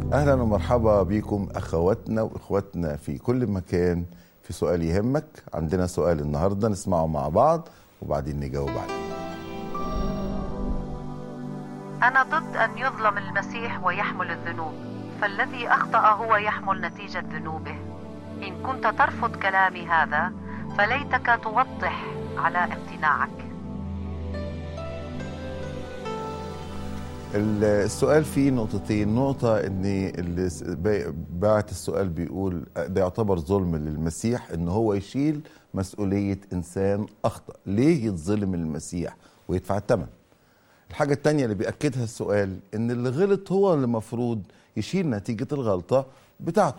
اهلا ومرحبا بكم اخواتنا واخواتنا في كل مكان في سؤال يهمك عندنا سؤال النهارده نسمعه مع بعض وبعدين نجاوب عليه أنا ضد أن يظلم المسيح ويحمل الذنوب فالذي أخطأ هو يحمل نتيجة ذنوبه إن كنت ترفض كلامي هذا فليتك توضح على امتناعك ال- السؤال فيه نقطتين نقطة ان اللي س- با- بعت السؤال بيقول ده يعتبر ظلم للمسيح ان هو يشيل مسؤولية انسان اخطأ ليه يتظلم المسيح ويدفع الثمن الحاجة التانية اللي بيأكدها السؤال ان اللي غلط هو اللي المفروض يشيل نتيجة الغلطة بتاعته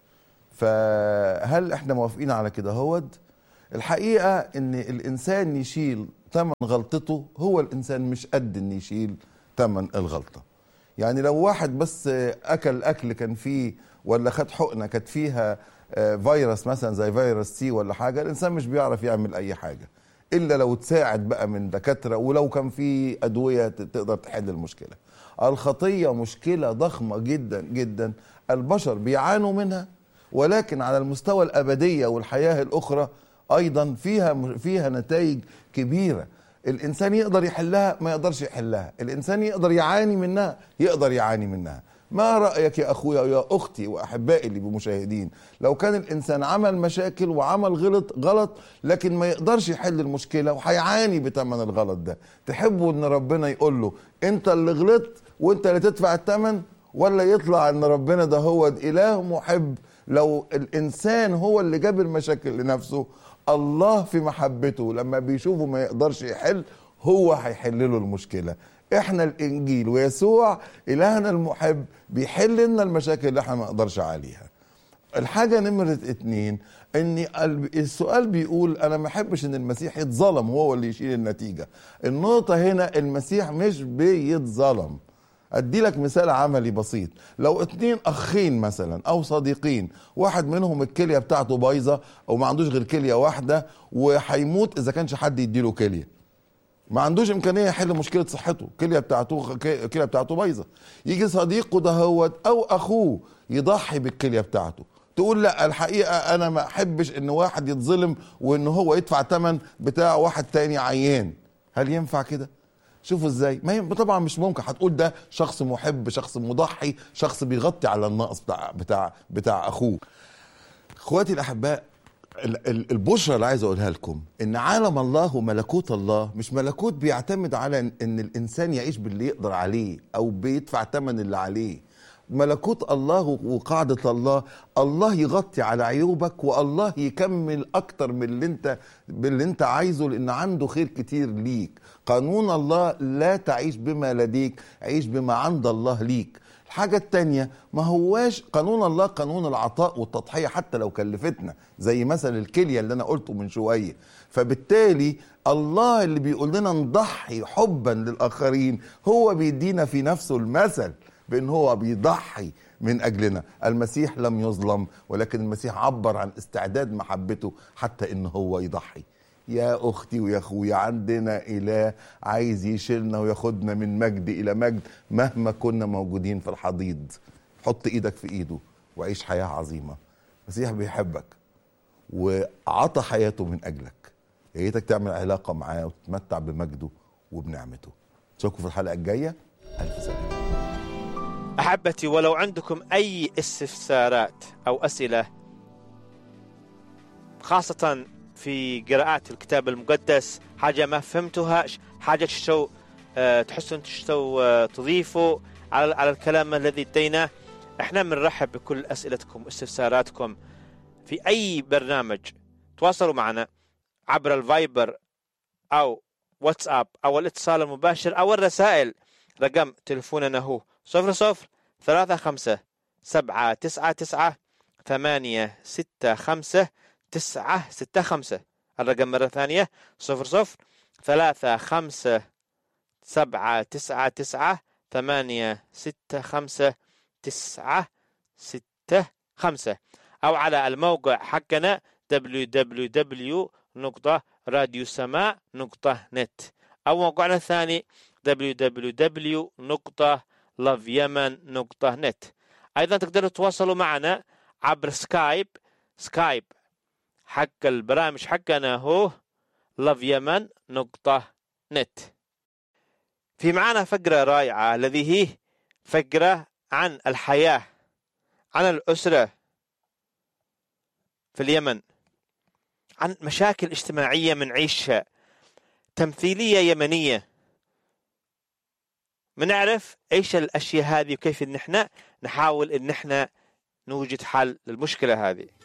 فهل احنا موافقين على كده هود الحقيقة ان الانسان يشيل ثمن غلطته هو الانسان مش قد ان يشيل ثمن الغلطة يعني لو واحد بس اكل اكل كان فيه ولا خد حقنة كانت فيها آه، فيروس مثلا زي فيروس سي ولا حاجة الانسان مش بيعرف يعمل اي حاجة الا لو تساعد بقى من دكاترة ولو كان في ادوية ت- تقدر تحل المشكلة الخطية مشكلة ضخمة جدا جدا البشر بيعانوا منها ولكن على المستوى الأبدية والحياة الأخرى أيضا فيها فيها نتائج كبيرة الإنسان يقدر يحلها ما يقدرش يحلها الإنسان يقدر يعاني منها يقدر يعاني منها ما رأيك يا أخويا ويا أختي وأحبائي اللي بمشاهدين لو كان الإنسان عمل مشاكل وعمل غلط غلط لكن ما يقدرش يحل المشكلة وهيعاني بثمن الغلط ده تحبوا إن ربنا يقول له أنت اللي غلطت وأنت اللي تدفع الثمن ولا يطلع إن ربنا ده هو إله محب لو الإنسان هو اللي جاب المشاكل لنفسه الله في محبته لما بيشوفه ما يقدرش يحل هو هيحل له المشكلة احنا الانجيل ويسوع الهنا المحب بيحل لنا المشاكل اللي احنا ما نقدرش عليها الحاجة نمرة اتنين ان ال- السؤال بيقول انا ما احبش ان المسيح يتظلم هو اللي يشيل النتيجة النقطة هنا المسيح مش بيتظلم ادي لك مثال عملي بسيط لو اتنين اخين مثلا او صديقين واحد منهم الكليه بتاعته بايظه او ما عندوش غير كليه واحده وهيموت اذا كانش حد يديله كليه ما عندوش امكانيه يحل مشكله صحته الكليه بتاعته الكليه بتاعته بايظه يجي صديقه دهوت او اخوه يضحي بالكليه بتاعته تقول لا الحقيقه انا ما احبش ان واحد يتظلم وان هو يدفع ثمن بتاع واحد تاني عيان هل ينفع كده شوفوا ازاي ما يم... طبعا مش ممكن هتقول ده شخص محب شخص مضحي شخص بيغطي على النقص بتاع بتاع بتاع اخوه اخواتي الاحباء ال- ال- البشرى اللي عايز اقولها لكم ان عالم الله وملكوت الله مش ملكوت بيعتمد على ان إن الانسان يعيش باللي يقدر عليه او بيدفع ثمن اللي عليه ملكوت الله وقاعدة الله الله يغطي على عيوبك والله يكمل اكتر من اللي انت باللي انت عايزه لان عنده خير كتير ليك قانون الله لا تعيش بما لديك عيش بما عند الله ليك الحاجة التانية ما هواش قانون الله قانون العطاء والتضحية حتى لو كلفتنا زي مثل الكلية اللي أنا قلته من شوية فبالتالي الله اللي بيقول لنا نضحي حبا للآخرين هو بيدينا في نفسه المثل بأن هو بيضحي من أجلنا المسيح لم يظلم ولكن المسيح عبر عن استعداد محبته حتى أن هو يضحي يا اختي ويا اخويا عندنا اله عايز يشيلنا وياخدنا من مجد الى مجد مهما كنا موجودين في الحضيض حط ايدك في ايده وعيش حياه عظيمه المسيح بيحبك وعطى حياته من اجلك يا ريتك تعمل علاقه معاه وتتمتع بمجده وبنعمته نشوفكم في الحلقه الجايه الف سلامه احبتي ولو عندكم اي استفسارات او اسئله خاصه في قراءات الكتاب المقدس حاجه ما فهمتوها حاجه تشتوا آه، تحسون تشتوا آه، تضيفوا على على الكلام الذي اديناه احنا بنرحب بكل اسئلتكم واستفساراتكم في اي برنامج تواصلوا معنا عبر الفايبر او واتساب او الاتصال المباشر او الرسائل رقم تلفوننا هو صفر صفر ثلاثة خمسة سبعة تسعة تسعة ثمانية ستة خمسة تسعة ستة خمسة الرقم مرة ثانية صفر صفر ثلاثة خمسة سبعة تسعة تسعة ثمانية ستة خمسة تسعة ستة خمسة أو على الموقع حقنا www.radiosماء.net أو موقعنا الثاني www.loveyemen.net ايضا تقدروا تتواصلوا معنا عبر سكايب سكايب حق البرامج حقنا هو لاف يمن نقطة نت في معنا فقرة رائعة الذي هي فقرة عن الحياة عن الأسرة في اليمن عن مشاكل اجتماعية منعيشها تمثيلية يمنية بنعرف ايش الاشياء هذه وكيف ان احنا نحاول ان احنا نوجد حل للمشكله هذه